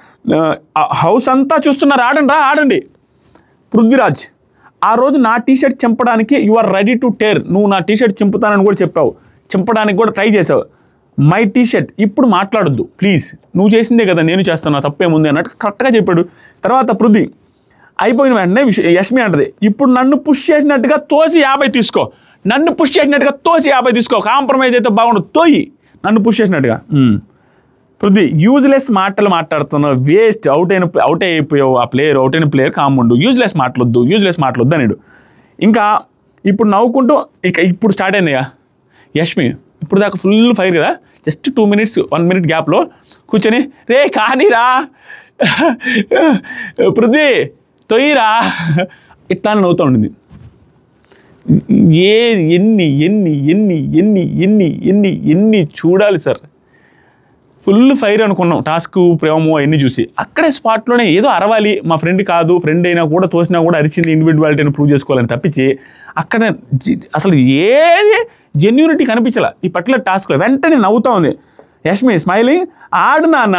హౌస్ అంతా చూస్తున్నారు ఆడండి రా ఆడండి పృథ్వీరాజ్ ఆ రోజు నా టీషర్ట్ చింపడానికి you are ready to tear నువ్వు నా టీషర్ట్ చింపుతానని కూడా చెప్పావు చింపడానికి కూడా ట్రై చేసావు మై టీషర్ట్ ఇప్పుడు మాట్లాడొద్దు ప్లీజ్ నువ్వు చేసిందే కదా నేను చేస్తున్నా తప్పేముంది అన్నట్టు కరెక్ట్గా చెప్పాడు తర్వాత పృథ్వీ అయిపోయిన వెంటనే విష- యష్మి అంటది ఇప్పుడు నన్ను పుష్ చేసినట్టుగా తోసి యాభై తీసుకో నన్ను పుష్ చేసినట్టుగా తోసి యాభై తీసుకో కాంప్రమైజ్ అయితే బాగుండదు తోయి నన్ను పుష్ చేసినట్టుగా మ్మ్. పృథ్వీ యూజ్లెస్ మాటలు మాట్లాడుతున్నావు వేస్ట్ అవుట్ అయిన అవుట్ అయిపోయావు ఆ ప్లేయర్ అవుట్ అయిన ప్లేయర్ కాముండు యూజ్లెస్ మాటలొద్దు యూజ్లెస్ మాటలొద్దు అనిడు ఇంకా ఇప్పుడు నవ్వుకుంటూ ఇక ఇప్పుడు స్టార్ట్ అయింది ఇక యష్మి ఇప్పుడు దాకా ఫుల్ ఫైర్ కదా just two minutes one minute గ్యాప్లో కూర్చొని రే కానీరా పృథ్వీ తొయ్యిరా ఇట్లా అని నవ్వుతూ ఉండింది ఏ ఎన్ని ఎన్ని ఎన్ని ఎన్ని ఎన్ని ఎన్ని ఎన్ని చూడాలి సార్ ఫుల్ ఫైర్ అనుకున్నాం టాస్క్ ప్రేమో అవన్నీ చూసి అక్కడే స్పాట్లోనే ఏదో అరవాలి మా ఫ్రెండ్ కాదు ఫ్రెండ్ అయినా కూడా తోసినా కూడా అరిచింది ఇండివిజువాలిటీని ప్రూవ్ చేసుకోవాలని తప్పించి అక్కడ జి- అసలు ఏది జెన్యూనిటీ కనిపించాల ఈ పర్టికులర్ టాస్క్లో వెంటనే నవ్వుతా ఉంది యష్మి స్మైలింగ్ ఆడు నాన్న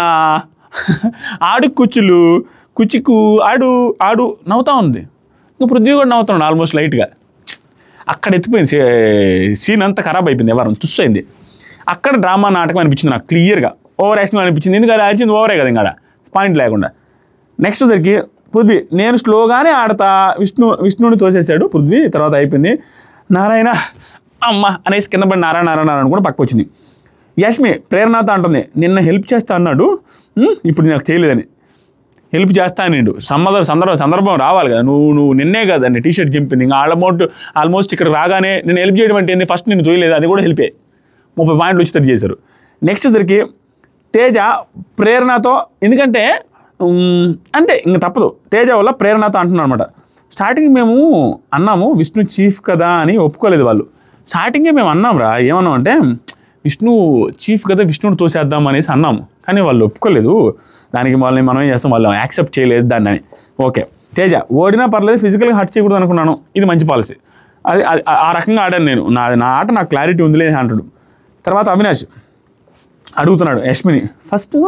ఆడు కుచ్చులు కుచికు ఆడు ఆడు నవ్వుతా ఉంది ఇంకా పృథ్వీ కూడా నవ్వుతున్నాడు ఆల్మోస్ట్ లైట్గా అక్కడ ఎత్తిపోయింది సీ- సీన్ అంతా ఖరాబ్ అయిపోయింది ఎవరం తుస్సైంది అక్కడ డ్రామా నాటకం అనిపించింది నాకు క్లియర్గా ఓవర్ యాక్షన్ అనిపించింది ఎందుకంటే అది అరిచింది ఓవరే కదా ఇంకా పాయింట్ లేకుండా నెక్స్ట్ వచ్చరికి పృథ్వీ నేను స్లోగానే ఆడతా విష్ణు విష్ణుని తోసేసాడు పృథ్వీ తర్వాత అయిపోయింది నారాయణ అమ్మ అనేసి కింద పడి నారాయణ నారాయణ అని కూడా పక్క వచ్చింది యష్మి ప్రేరణతో అంటుంది నిన్న హెల్ప్ చేస్తా అన్నాడు ఉమ్, ఇప్పుడు నాకు చేయలేదని హెల్ప్ చేస్తా నేను సందర్భ సందర్భ సందర్భం రావాలి కదా నువ్వు నువ్వు నిన్నే కదండి టీ షర్ట్ చింపింది ఇంకా ఆల్మోస్ట్ ఆల్మోస్ట్ ఇక్కడ రాగానే నేను హెల్ప్ చేయడం అంటే ఏంది ఫస్ట్ నేను చూయలేదు అది కూడా హెల్పే ముప్పై పాయింట్లు వచ్చి చేశారు నెక్స్ట్ సరికి తేజ ప్రేరణతో ఎందుకంటే ఉమ్, అంతే ఇంక తప్పదు తేజ వల్ల ప్రేరణతో అంటున్నాను అనమాట స్టార్టింగ్ మేము అన్నాము విష్ణు చీఫ్ కదా అని ఒప్పుకోలేదు వాళ్ళు స్టార్టింగే మేము అన్నాం రా ఏమన్నాం అంటే విష్ణు చీఫ్ కదా విష్ణుని తోసేద్దాం అనేసి అన్నాము కానీ వాళ్ళు ఒప్పుకోలేదు దానికి వాళ్ళని మనం ఏం చేస్తాం వాళ్ళు యాక్సెప్ట్ చేయలేదు దాన్ని అని ఓకే తేజ ఓడినా పర్లేదు ఫిజికల్గా హర్ట్ చేయకూడదు అనుకున్నాను ఇది మంచి పాలసీ అది అది- ఆ రకంగా ఆడాను నేను నా నా ఆట నాకు క్లారిటీ ఉందిలే అంటాడు తర్వాత అవినాష్ అడుగుతున్నాడు యష్మిని ఫస్ట్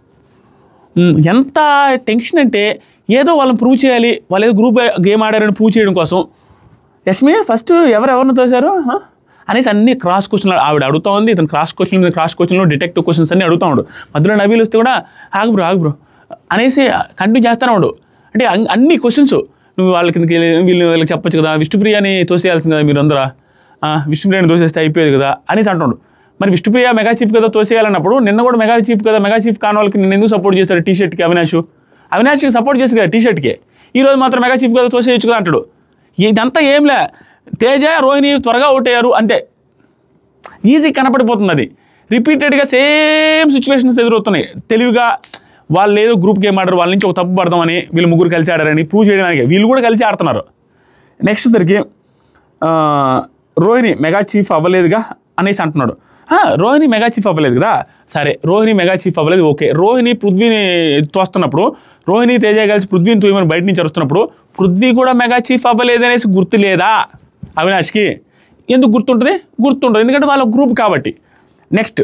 మ్, ఎంత టెన్షన్ అంటే ఏదో వాళ్ళని ప్రూవ్ చేయాలి వాళ్ళు ఏదో గ్రూప్ గేమ్ ఆడారని ప్రూవ్ చేయడం కోసం యష్మి ఫస్ట్ ఎవరెవరిని తోశారు హ? అనేసి అన్ని క్రాస్ క్వశ్చన్లు ఆవిడ అడుగుతా ఉంది ఇతను క్రాస్ క్వశ్చన్ మీద క్రాస్ క్వశ్చన్లో డిటెక్టివ్ క్వశ్చన్స్ అన్ని అడుగుతా ఉండు మధ్యలో నవీలు వస్తే కూడా ఆగు బ్రో ఆగు బ్రో అనేసి కంటిన్యూ చేస్తానే ఉండు అంటే అన్- అన్ని క్వశ్చన్స్ నువ్వు వాళ్ళ కిందకి వెళ్ళి వీళ్ళు వీళ్ళకి చెప్పొచ్చు కదా విష్ణుప్రియాని తోసేయాల్సింది కదా మీరు అందరా విష్ణుప్రియాని తోసేస్తే అయిపోయేది కదా అనేసి అంటుండు మరి విష్ణుప్రియ మెగా చీఫ్ కదా తోసేయాలన్నప్పుడు నిన్న కూడా మెగా చీఫ్ కదా మెగా చీఫ్ కాని వాళ్ళకి నిన్న ఎందుకు సపోర్ట్ చేశారు టీ షర్ట్కి అవినాష్ అవినాష్కి సపోర్ట్ చేసి కదా టీ షర్ట్కి ఈ రోజు మాత్రం మెగా చీఫ్ కదా తోసేయచ్చు కదా అంటాడు ఇదంతా ఏంలే తేజ రోహిణి త్వరగా అవుట్ అయ్యారు అంతే ఈజీ కనపడిపోతుంది అది రిపీటెడ్గా సేమ్ సిచ్యువేషన్స్ ఎదురవుతున్నాయి తెలివిగా వాళ్ళు ఏదో గ్రూప్ గేమ్ ఆడారు వాళ్ళ నుంచి ఒక తప్పు పడదామని వీళ్ళు ముగ్గురు కలిసి ఆడారని ప్రూవ్ చేయడానికి వీళ్ళు కూడా కలిసి ఆడుతున్నారు నెక్స్ట్ సరికి ఆ, రోహిణి మెగా చీఫ్ అవ్వలేదుగా అనేసి అంటున్నాడు "ఆ, రోహిణి మెగా చీఫ్ అవ్వలేదు కదా సరే రోహిణి మెగా చీఫ్ అవ్వలేదు ఓకే రోహిణి పృథ్వీని తోస్తున్నప్పుడు రోహిణి తేజ కలిసి పృథ్వీని తోయమని బయట నుంచి అరుస్తున్నప్పుడు పృథ్వీ కూడా మెగా చీఫ్ అవ్వలేదు అనేసి గుర్తు లేదా అవినాష్కి ఎందుకు గుర్తుంటుంది గుర్తుంటుంది ఎందుకంటే వాళ్ళ గ్రూప్ కాబట్టి నెక్స్ట్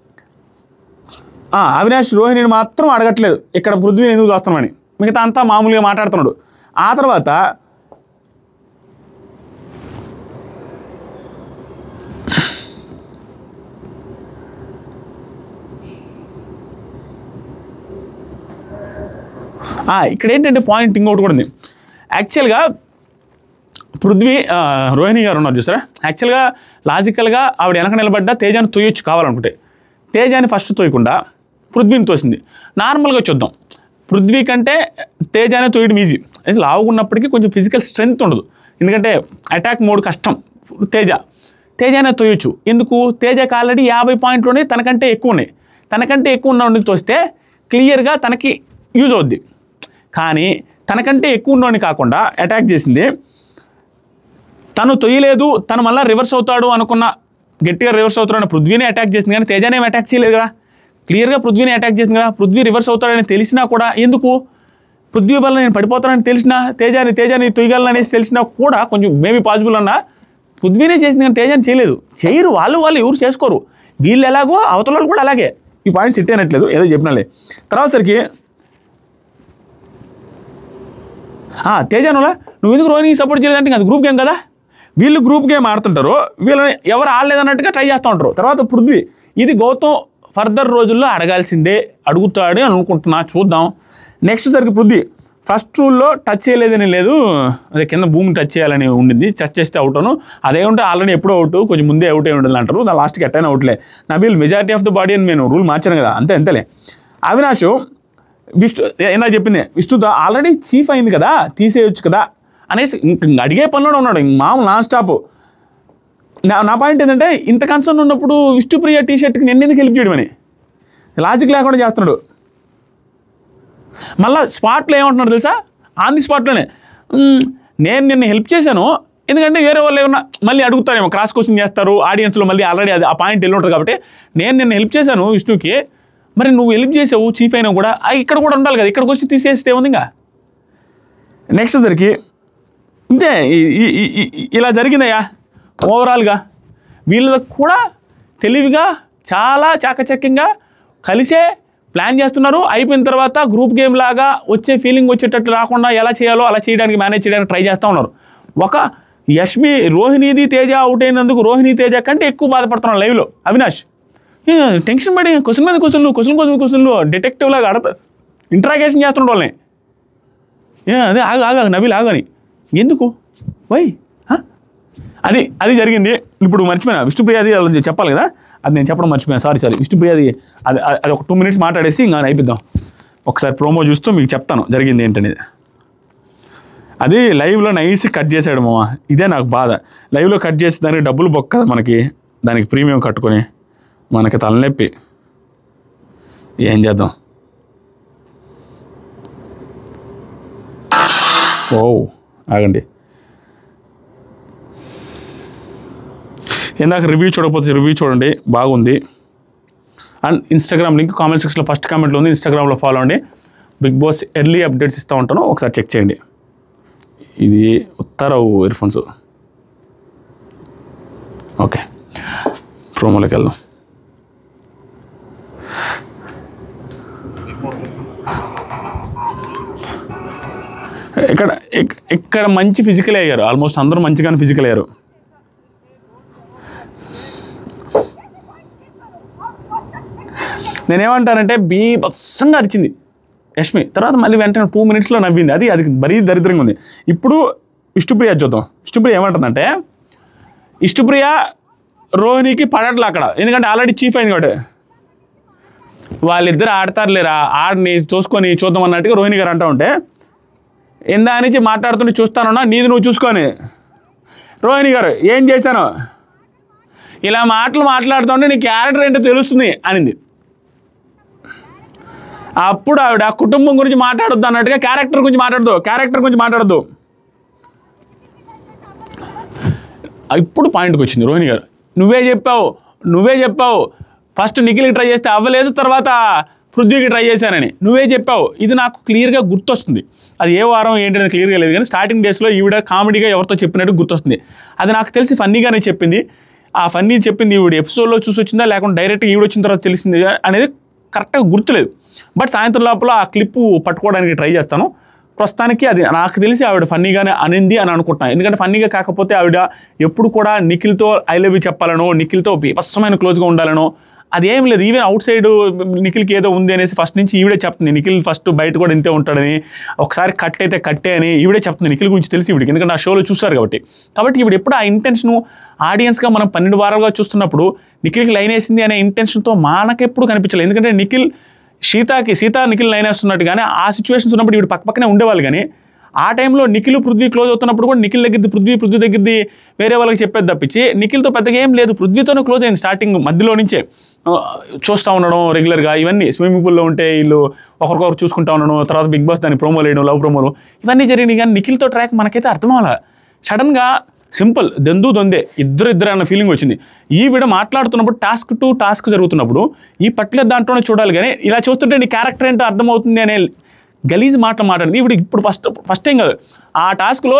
ఆ, అవినాష్ రోహిణిని మాత్రం అడగట్లేదు ఇక్కడ పృథ్వీని ఎందుకు చూస్తున్నామని మిగతా అంతా మామూలుగా మాట్లాడుతున్నాడు ఆ తర్వాత ఆ, ఇక్కడ ఏంటంటే పాయింట్ ఇంకోటి కూడా ఉంది యాక్చువల్గా పృథ్వీ ఆ, రోహిణి గారు ఉన్నారు చూసారా యాక్చువల్గా లాజికల్గా ఆవిడ వెనక నిలబడ్డా తేజాన్ని తొయ్యొచ్చు కావాలనుకుంటే తేజాన్ని ఫస్ట్ తోయకుండా పృథ్వీని తోసింది నార్మల్గా చూద్దాం పృథ్వీ కంటే తేజాన్ని తోయడం ఈజీ అయితే లావుగున్నప్పటికీ కొంచెం ఫిజికల్ స్ట్రెంగ్త్ ఉండదు ఎందుకంటే అటాక్ మోడ్ కష్టం తేజ తేజానే తోయొచ్చు ఎందుకు తేజకి ఆల్రెడీ యాభై పాయింట్లు ఉన్నాయి తనకంటే ఎక్కువ ఉన్నాయి తనకంటే ఎక్కువ ఉన్న తోస్తే క్లియర్గా తనకి యూజ్ అవుద్ది కానీ తనకంటే ఎక్కువ ఉన్నోని కాకుండా అటాక్ చేసింది తను తొయ్యలేదు తను మళ్ళీ రివర్స్ అవుతాడు అనుకున్న గట్టిగా రివర్స్ అవుతాడని పృథ్వీని అటాక్ చేసింది కానీ తేజానేం అటాక్ చేయలేదు కదా క్లియర్గా పృథ్వీని అటాక్ చేసింది కదా పృథ్వీ రివర్స్ అవుతాడని తెలిసినా కూడా ఎందుకు పృథ్వీ వల్ల నేను పడిపోతానని తెలిసినా తేజాని తేజాని తొయ్యగలననేసి తెలిసినా కూడా కొంచెం మేబీ పాసిబుల్ అన్నా పృథ్వీనే చేసింది కానీ తేజాని చేయలేదు చేయరు వాళ్ళు వాళ్ళు ఎవరు చేసుకోరు వీళ్ళు ఎలాగో అవతల వాళ్ళు కూడా అలాగే ఈ పాయింట్స్ ఇట్ అయినట్లేదు ఏదో చెప్పినాలే తర్వాత సరికి ఆ, తేజానులా నువ్వు ఎందుకు రోహిణికి సపోర్ట్ చేయలేదంటే ఇంకా అది గ్రూప్ గేమ్ కదా వీళ్ళు గ్రూప్ గేమ్ ఆడుతుంటారు వీళ్ళని ఎవరు ఆడలేదన్నట్టుగా ట్రై చేస్తూ ఉంటారు తర్వాత పృథ్వీ ఇది గౌతమ్ ఫర్దర్ రోజుల్లో అడగాల్సిందే అడుగుతాడు అని అనుకుంటున్నా చూద్దాం నెక్స్ట్ సరికి పృథ్వీ ఫస్ట్ రూల్లో టచ్ చేయలేదని లేదు అదే కింద భూమి టచ్ చేయాలని ఉండింది టచ్ చేస్తే అవుట్ అను అదే ఉంటే ఆల్రెడీ ఎప్పుడో అవుట్ కొంచెం ముందే అవుట్ అయి ఉండాలి అంటారు దాని లాస్ట్కి ఎట్టైనా అవుట్లే Nabeel majority of the body అని నేను రూల్ మార్చాను కదా అంతే అంతేలే అవినాష్ విష్ణు ఇందాక చెప్పింది విష్ణుతో ఆల్రెడీ చీఫ్ అయింది కదా తీసేయొచ్చు కదా అనేసి ఇంక ఇంక అడిగే పనిలోనే ఉన్నాడు ఇంక మామూలు నాన్ స్టాప్ నా నా పాయింట్ ఏంటంటే ఇంత కన్సర్న్ ఉన్నప్పుడు విష్ణుప్రియ టీ షర్ట్కి నేను ఎందుకు హెల్ప్ చేయడం అని లాజిక్ లేకుండా చేస్తున్నాడు మళ్ళా స్పాట్లో ఏమంటున్నాడు తెలుసా ఆన్ ది స్పాట్లోనే "మ్మ్, నేను నిన్న హెల్ప్ చేశాను ఎందుకంటే వేరే వాళ్ళు ఏమన్నా మళ్ళీ అడుగుతారేమో క్రాస్ క్వశ్చన్ చేస్తారు ఆడియన్స్లో మళ్ళీ ఆల్రెడీ అది ఆ పాయింట్ వెళ్ళి ఉంటుంది కాబట్టి నేను నిన్న హెల్ప్ చేశాను విష్ణుకి మరి నువ్వు హెల్ప్ చేసావు చీఫ్ అయినా కూడా ఆ ఇక్కడ కూడా ఉండాలి కదా ఇక్కడికి వచ్చి తీసేస్తే ఉంది ఇంకా నెక్స్ట్ సరికి ఇంతే ఈ- ఈ- ఈ- ఈ- ఇలా జరిగిందయ్యా ఓవరాల్గా వీళ్ళకి కూడా తెలివిగా చాలా చాకచక్యంగా కలిసే ప్లాన్ చేస్తున్నారు అయిపోయిన తర్వాత గ్రూప్ గేమ్ లాగా వచ్చే ఫీలింగ్ వచ్చేటట్లు రాకుండా ఎలా చేయాలో అలా చేయడానికి మేనేజ్ చేయడానికి ట్రై చేస్తూ ఉన్నారు ఒక యష్మి రోహిణీది తేజ అవుట్ అయినందుకు రోహిణీ తేజ కంటే ఎక్కువ బాధపడుతున్నాను లైవ్లో అవినాష్ ఏ, టెన్షన్ పడి క్వశ్చన్ మీద క్వశ్చన్లు క్వశ్చన్ కోసం క్వశ్చన్లు డిటెక్టివ్ లాగా అడత ఇంట్రాగేషన్ చేస్తున్నాడు వాళ్ళని ఏ అదే ఆగు ఆగు ఆగు, నబీల్ ఆగని ఎందుకు వై హ? అది అది జరిగింది ఇప్పుడు మర్చిపోయినా విష్ణుప్రియది అలా చెప్పాలి కదా అది నేను చెప్పడం మర్చిపోయాను సారీ సారీ విష్ణుప్రియది అది అది- అది ఒక టూ మినిట్స్ మాట్లాడేసి ఇంకా అయిపోద్దాం ఒకసారి ప్రోమో చూస్తూ మీకు చెప్తాను జరిగింది ఏంటనేది అది లైవ్లో నైస్ కట్ చేసాడు మామ ఇదే నాకు బాధ లైవ్లో కట్ చేసి దానికి డబ్బులు బొక్క కదా మనకి దానికి ప్రీమియం కట్టుకొని మనకి తలనొప్పి ఏం చేద్దాం ఓ ఆగండి ఇందాక రివ్యూ చూడకపోతే రివ్యూ చూడండి బాగుంది అండ్ ఇన్స్టాగ్రామ్ లింక్ కామెంట్ సెక్షన్లో ఫస్ట్ కామెంట్లో ఉంది ఇన్స్టాగ్రామ్లో ఫాలో అండి బిగ్ బాస్ ఎర్లీ అప్డేట్స్ ఇస్తూ ఉంటాను ఒకసారి చెక్ చేయండి ఇది ఉత్తరవు ఇయర్ ఫోన్స్ ఓకే ప్రోమోలోకి వెళ్దాం ఇక్కడ ఇక్- ఇక్కడ మంచి ఫిజికల్ అయ్యారు ఆల్మోస్ట్ అందరూ మంచిగానే ఫిజికల్ అయ్యారు నేనేమంటానంటే బీభత్సంగా అరిచింది యష్మి తర్వాత మళ్ళీ వెంటనే టూ మినిట్స్లో నవ్వింది అది అది మరీ దరిద్రంగా ఉంది ఇప్పుడు విష్ణుప్రియ చూద్దాం విష్ణుప్రియ ఏమంటుందంటే విష్ణుప్రియ రోహిణికి పడట్లే అక్కడ ఎందుకంటే ఆల్రెడీ చీఫ్ అయింది కాబట్టి వాళ్ళిద్దరు ఆడతారు లేరా ఆడిని చూసుకొని చూద్దాం అన్నట్టుగా రోహిణి గారు అంటూ ఉంటే ఇందా నుంచి మాట్లాడుతుంటే చూస్తానున్నా నీది నువ్వు చూసుకొని రోహిణి గారు ఏం చేశాను ఇలా మాటలు మాట్లాడుతుంటే నీ క్యారెక్టర్ ఏంటో తెలుస్తుంది అనింది అప్పుడు ఆవిడ కుటుంబం గురించి మాట్లాడొద్దు అన్నట్టుగా క్యారెక్టర్ గురించి మాట్లాడదు క్యారెక్టర్ గురించి మాట్లాడద్దు ఇప్పుడు పాయింట్కి వచ్చింది రోహిణి గారు నువ్వే చెప్పావు నువ్వే చెప్పావు ఫస్ట్ నిఖిల్కి ట్రై చేస్తే అవ్వలేదు తర్వాత పృథ్వీకి ట్రై చేశానని నువ్వే చెప్పావు ఇది నాకు క్లియర్గా గుర్తొస్తుంది అది ఏ వారం ఏంటనేది క్లియర్గా లేదు కానీ స్టార్టింగ్ డేస్లో ఈవిడ కామెడీగా ఎవరితో చెప్పినట్టు గుర్తొస్తుంది అది నాకు తెలిసి ఫన్నీగానే చెప్పింది ఆ ఫన్నీ చెప్పింది ఈవిడ ఎపిసోడ్లో చూసి వచ్చిందా లేకుంటే డైరెక్ట్గా ఈవిడ వచ్చిన తర్వాత తెలిసింది అనేది కరెక్ట్గా గుర్తులేదు బట్ సాయంత్రం లోపల ఆ క్లిప్ పట్టుకోవడానికి ట్రై చేస్తాను ప్రస్తుతానికి అది నాకు తెలిసి ఆవిడ ఫన్నీగానే అనింది అని అనుకుంటున్నాను ఎందుకంటే ఫన్నీగా కాకపోతే ఆవిడ ఎప్పుడు కూడా నిఖిల్తో ఐ లవ్ యూ చెప్పాలనో నిఖిల్తో బీభత్సమైన క్లోజ్గా ఉండాలనో అదేం లేదు ఈవెన్ అవుట్ సైడ్ నిఖిల్కి ఏదో ఉంది అనేసి ఫస్ట్ నుంచి ఈవిడే చెప్తుంది నిఖిల్ ఫస్ట్ బయట కూడా ఇంతే ఉంటాడని ఒకసారి కట్ అయితే కట్టే అని ఈవిడే చెప్తుంది నిఖిల్ గురించి తెలిసి ఈవిడికి ఎందుకంటే ఆ షోలో చూస్తారు కాబట్టి కాబట్టి ఈవిడ ఎప్పుడు ఆ ఇంటెన్షన్ ఆడియన్స్గా మనం పన్నెండు వారాలుగా చూస్తున్నప్పుడు నిఖిల్కి లైన్ వేసింది అనే ఇంటెన్షన్తో మనకెప్పుడు కనిపించలేదు ఎందుకంటే నిఖిల్ సీతాకి సీత నిఖిల్ లైన్ వేస్తున్నట్టు కానీ ఆ సిచ్యువేషన్స్ ఉన్నప్పుడు ఈవిడ పక్క పక్కనే ఉండేవాళ్ళు కానీ ఆ టైంలో నిఖిల్ పృథ్వీ క్లోజ్ అవుతున్నప్పుడు కూడా నిఖిల్ దగ్గరది పృథ్వీ పృథ్వీ దగ్గరది వేరే వాళ్ళకి చెప్పేది తప్పించి నిఖిల్తో పెద్దగా ఏం లేదు పృథ్వీతోనే క్లోజ్ అయింది స్టార్టింగ్ మధ్యలో నుంచే ఆ, చూస్తూ ఉండడం రెగ్యులర్గా ఇవన్నీ స్విమ్మింగ్ పూల్లో ఉంటే వీళ్ళు ఒకరికొకరు చూసుకుంటా ఉండడం తర్వాత బిగ్ బాస్ దాన్ని ప్రోమోలు వేయడం లవ్ ప్రోమోలు ఇవన్నీ జరిగినాయి కానీ నిఖిల్తో ట్రాక్ మనకైతే అర్థం అవ్వాల సడన్గా సింపుల్ దెందు దొందే ఇద్దరు ఇద్దరు అన్న ఫీలింగ్ వచ్చింది ఈ విడ మాట్లాడుతున్నప్పుడు టాస్క్ టు టాస్క్ జరుగుతున్నప్పుడు ఈ పర్టికులర్ దాంట్లోనే చూడాలి కానీ ఇలా చూస్తుంటే నీ క్యారెక్టర్ ఏంటో అర్థమవుతుంది అనే గలీజ్ మాటలు మాట్లాడింది ఇప్పుడు ఇప్పుడు ఫస్ట్ ఫస్ట్ టైం కాదు ఆ టాస్క్లో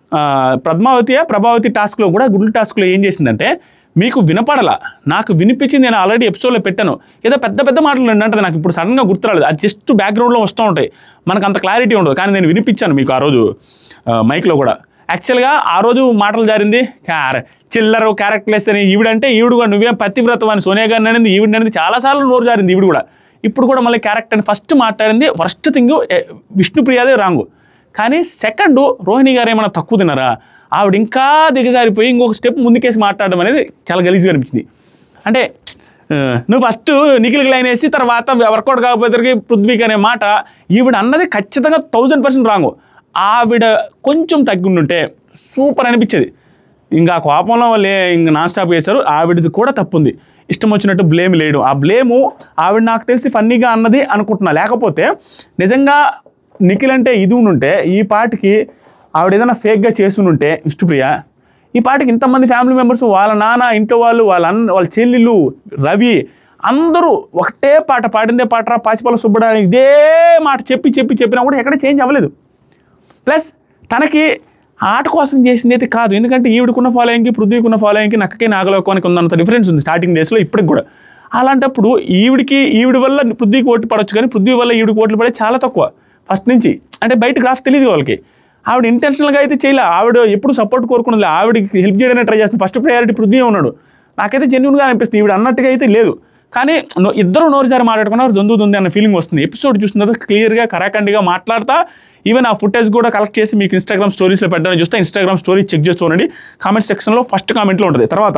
పద్మావతి ప్రభావతి టాస్క్లో కూడా గుడ్లు టాస్క్లో ఏం చేసిందంటే మీకు వినపడలా నాకు వినిపించింది నేను ఆల్రెడీ ఎపిసోడ్లో పెట్టాను ఏదో పెద్ద పెద్ద మాటలు అంటే నాకు ఇప్పుడు సడన్గా గుర్తురాలేదు అది జస్ట్ బ్యాక్గ్రౌండ్లో వస్తూ ఉంటాయి మనకు అంత క్లారిటీ ఉండదు కానీ నేను వినిపించాను మీకు ఆ రోజు ఆ, మైక్లో కూడా యాక్చువల్గా ఆ రోజు మాటలు జారింది క్యార చిల్లర క్యారెక్టర్లెస్ అని ఈవిడంటే ఈవిడ కూడా నువ్వేం పతివ్రతం అని సోనియా గారిని అనేది ఈవిడ అనేది చాలాసార్లు నోరు జారింది ఈవిడ కూడా ఇప్పుడు కూడా మళ్ళీ క్యారెక్టర్ అని ఫస్ట్ మాట్లాడింది వర్స్ట్ థింగ్ విష్ణుప్రియాదే రాంగు కానీ సెకండ్ రోహిణి గారు ఏమైనా తక్కువ తిన్నారా ఆవిడ ఇంకా దిగజారిపోయి ఇంకొక స్టెప్ ముందుకేసి మాట్లాడడం అనేది చాలా గలీజ్గా అనిపించింది అంటే ఆ, నువ్వు ఫస్ట్ నిఖిల్కి లైన్ వేసి తర్వాత వర్కౌట్ కాకపోతే పృథ్వీకి అనే మాట ఈవిడ అన్నది ఖచ్చితంగా థౌజండ్ పర్సెంట్ రాంగు ఆవిడ కొంచెం తగ్గి ఉండుంటే సూపర్ అనిపించేది ఇంకా ఆ కోపంలో వాళ్ళే ఇంకా నాన్ స్టాప్ చేశారు ఆవిడది కూడా తప్పుంది ఇష్టం వచ్చినట్టు బ్లేమ్ లేయడం ఆ బ్లేము ఆవిడ నాకు తెలిసి ఫన్నీగా అన్నది అనుకుంటున్నా లేకపోతే నిజంగా నిఖిల్ అంటే ఇది ఉంటే ఈ పాటికి ఆవిడ ఏదైనా ఫేక్గా చేసునుంటే ఇష్టప్రియ ఈ పాటికి ఇంతమంది ఫ్యామిలీ మెంబర్స్ వాళ్ళ నాన్న ఇంట్లో వాళ్ళు వాళ్ళ అన్న వాళ్ళ చెల్లెళ్ళు రవి అందరూ ఒకటే పాట పాడిందే పాటరా పాచిపాల సుబ్బడా అని ఇదే మాట చెప్పి చెప్పి చెప్పినా కూడా ఎక్కడ చేంజ్ అవ్వలేదు ప్లస్ తనకి ఆట కోసం చేసింది అయితే కాదు ఎందుకంటే ఈవిడకున్న ఫాలోయింగ్కి పృథ్వీకున్న ఫాలోయింగ్కి నక్కకి నాగలోకానికి ఉన్నంత డిఫరెన్స్ ఉంది స్టార్టింగ్ డేస్లో ఇప్పటికి కూడా అలాంటప్పుడు ఈవిడికి ఈవిడ వల్ల పృథ్వీకి ఓట్లు పడవచ్చు కానీ పృథ్వీ వల్ల ఈవిడికి ఓట్లు పడే చాలా తక్కువ ఫస్ట్ నుంచి అంటే బయట గ్రాఫ్ తెలియదు వాళ్ళకి ఆవిడ ఇంటెన్షనల్గా అయితే చేయలే ఆవిడ ఎప్పుడు సపోర్ట్ కోరుకున్నది హెల్ప్ హెల్ప్ చేయడానికి ట్రై చేస్తుంది ఫస్ట్ ప్రయారిటీ పృథ్వీ ఉన్నాడు నాకైతే జెన్యున్గా అనిపిస్తుంది ఈవిడ అన్నట్టుగా అయితే లేదు కానీ నో- ఇద్దరు నోరుసారి మాట్లాడుకున్నారు దొందు దొంది అన్న ఫీలింగ్ వస్తుంది ఎపిసోడ్ చూసిన తర్వాత క్లియర్గా కరాఖండిగా మాట్లాడతా ఈవెన్ ఆ ఫుటేజ్ కూడా కలెక్ట్ చేసి మీకు ఇన్స్టాగ్రామ్ స్టోరీస్లో పెట్టడానికి చూస్తే ఇన్స్టాగ్రామ్ స్టోరీ చెక్ చేస్తూ ఉండండి కామెంట్ సెక్షన్లో ఫస్ట్ కామెంట్లో ఉంటుంది తర్వాత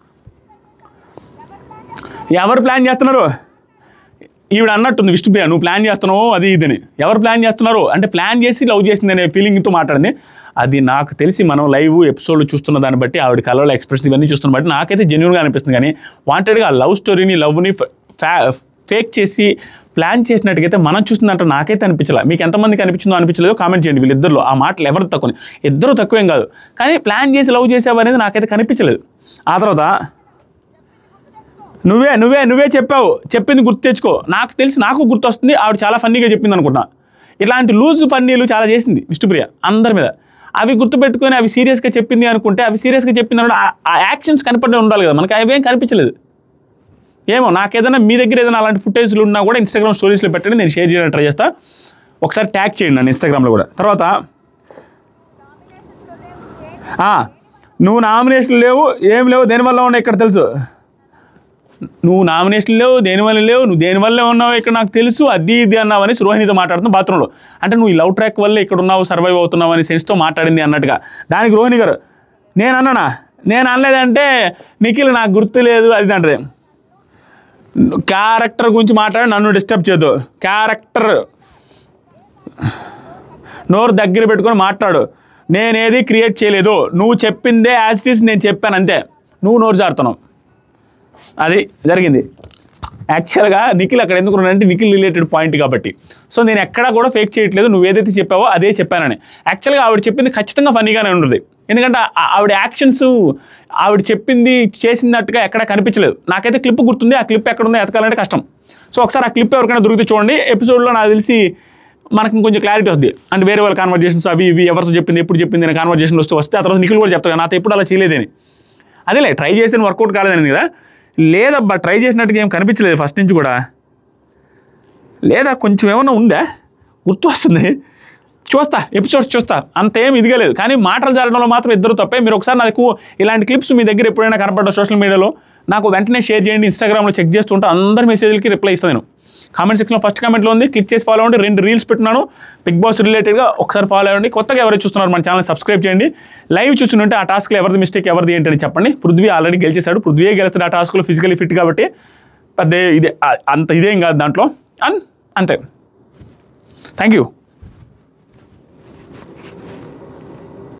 ఎవరు ప్లాన్ చేస్తున్నారు ఈవిడ అన్నట్టుంది విష్ణుప్రియ నువ్వు ప్లాన్ చేస్తున్నావు అది ఇదని ఎవరు ప్లాన్ చేస్తున్నారు అంటే ప్లాన్ చేసి లవ్ చేసింది అనే ఫీలింగ్తో మాట్లాడింది అది నాకు తెలిసి మనం లైవ్ ఎపిసోడ్ చూస్తున్న దాన్ని బట్టి ఆవిడ కలర్లో ఎక్స్ప్రెషన్ ఇవన్నీ చూస్తున్న బట్టి నాకైతే జెన్యున్గా అనిపిస్తుంది కానీ వాంటెడ్గా ఆ లవ్ స్టోరీని లవ్ని ఫ్యా ఫేక్ చేసి ప్లాన్ చేసినట్టుగైతే మనం చూస్తుందంటే నాకైతే అనిపించలే మీకు ఎంతమందికి అనిపించిందో అనిపించలేదో కామెంట్ చేయండి వీళ్ళిద్దరిలో ఆ మాటలు ఎవరు తక్కువ ఇద్దరు తక్కువేం కాదు కానీ ప్లాన్ చేసి లవ్ చేసావు అనేది నాకైతే కనిపించలేదు ఆ తర్వాత నువ్వే నువ్వే నువ్వే చెప్పావు చెప్పింది గుర్తు తెచ్చుకో నాకు తెలిసి నాకు గుర్తు వస్తుంది ఆవిడ చాలా ఫన్నీగా చెప్పింది అనుకుంటా ఇలాంటి లూజ్ ఫన్నీలు చాలా చేసింది విష్ణుప్రియ అందరి మీద అవి గుర్తుపెట్టుకొని అవి సీరియస్గా చెప్పింది అనుకుంటే అవి సీరియస్గా చెప్పింది అనుకుంటే ఆ- ఆ యాక్షన్స్ కనపడే ఉండాలి కదా మనకి అవేం కనిపించలేదు ఏమో నాకు ఏదైనా మీ దగ్గర ఏదైనా అలాంటి ఫుటేజ్లు ఉన్నా కూడా ఇన్స్టాగ్రామ్ స్టోరీస్లో పెట్టండి నేను షేర్ చేయడానికి ట్రై చేస్తా ఒకసారి ట్యాగ్ చేయండి నన్ను ఇన్స్టాగ్రామ్లో కూడా తర్వాత ఆ, నువ్వు నామినేషన్లు లేవు ఏం లేవు దేనివల్ల ఉన్నాయి ఇక్కడ తెలుసు నువ్వు నామినేషన్ లేవు దేనివల్ల లేవు నువ్వు దేనివల్ల ఉన్నావు ఇక్కడ నాకు తెలుసు అది ఇది అన్నావు అని రోహిణితో మాట్లాడుతున్నా బాత్రూంలో అంటే నువ్వు ఈ లవ్ ట్రాక్ వల్ల ఇక్కడ ఉన్నావు సర్వైవ్ అవుతున్నావు అని సెన్స్తో మాట్లాడింది అన్నట్టుగా దానికి రోహిణి గారు నేను అన్నానా నేను అనలేదంటే నిఖిల్ నాకు గుర్తు లేదు అది అంటది క్యారెక్టర్ గురించి మాట్లాడి నన్ను డిస్టర్బ్ చేయదు క్యారెక్టర్ నోరు దగ్గర పెట్టుకొని మాట్లాడు నేనేది క్రియేట్ చేయలేదు నువ్వు చెప్పిందే యాజ్ ఇట్ ఈస్ నేను చెప్పాను అంతే నువ్వు నోరు జారుతున్నావు అది జరిగింది యాక్చువల్గా నిఖిల్ అక్కడ ఎందుకు ఉన్నాడంటే నిఖిల్ రిలేటెడ్ పాయింట్ కాబట్టి సో నేను ఎక్కడా కూడా ఫేక్ చేయట్లేదు నువ్వు ఏదైతే చెప్పావో అదే చెప్పానని యాక్చువల్గా ఆవిడ చెప్పింది ఖచ్చితంగా ఫన్నీగానే ఉంటుంది ఎందుకంటే ఆ- ఆవిడ యాక్షన్స్ ఆవిడ చెప్పింది చేసినట్టుగా ఎక్కడ కనిపించలేదు నాకైతే క్లిప్ గుర్తుంది ఆ క్లిప్ ఎక్కడ ఉందో ఎతకాలంటే కష్టం సో ఒకసారి ఆ క్లిప్ ఎవరికైనా దొరికితే చూడండి ఎపిసోడ్లో నాకు తెలిసి మనకు ఇంకొంచెం క్లారిటీ వస్తుంది అంటే వేరే వాళ్ళ కాన్వర్జేషన్స్ అవి ఇవి ఎవరితో చెప్పింది ఎప్పుడు చెప్పింది అనే కాన్వర్జేషన్ వస్తూ వస్తే ఆ తర్వాత నిఖిల్ కూడా చెప్తాడు నాతో ఎప్పుడు అలా చేయలేదని అదేలే ట్రై చేసిన వర్కౌట్ కాలేదని కదా లేదబ్బా ట్రై చేసినట్టుగా ఏం కనిపించలేదు ఫస్ట్ నుంచి కూడా లేదా కొంచెం ఏమన్నా ఉందా గుర్తు వస్తుంది చూస్తా ఎపిసోడ్స్ చూస్తా అంత ఏం ఇదిగా లేదు కానీ మాటలు జరగడంలో మాత్రం ఇద్దరు తప్పే మీరు ఒకసారి నాకు ఇలాంటి క్లిప్స్ మీ దగ్గర ఎప్పుడైనా కనపడ్డ సోషల్ మీడియాలో నాకు వెంటనే షేర్ చేయండి ఇన్స్టాగ్రామ్లో చెక్ చేస్తుంటే అందరి మెసేజ్లకి రిప్లై ఇస్తాను నేను కామెంట్ సెక్షన్లో ఫస్ట్ కామెంట్లో ఉంది క్లిక్ చేసి ఫాలో అవ్వండి రెండు రీల్స్ పెట్టున్నాను బిగ్ బాస్ రిలేటెడ్గా ఒకసారి ఫాలో అవ్వండి కొత్తగా ఎవరైతే చూస్తున్నారు మన ఛానల్ సబ్స్క్రైబ్ చేయండి లైవ్ చూస్తుంటే ఆ టాస్క్లో ఎవరిది మిస్టేక్ ఎవరిది ఏంటని చెప్పండి పృథ్వీ ఆల్రెడీ గెలిచేశాడు పృథ్వీ గెలుస్తాడు ఆ టాస్క్లో ఫిజికలీ ఫిట్ కాబట్టి పెద్ద ఇదే అంత ఇదేం కాదు దాంట్లో అన్ అంతే థ్యాంక్ యూ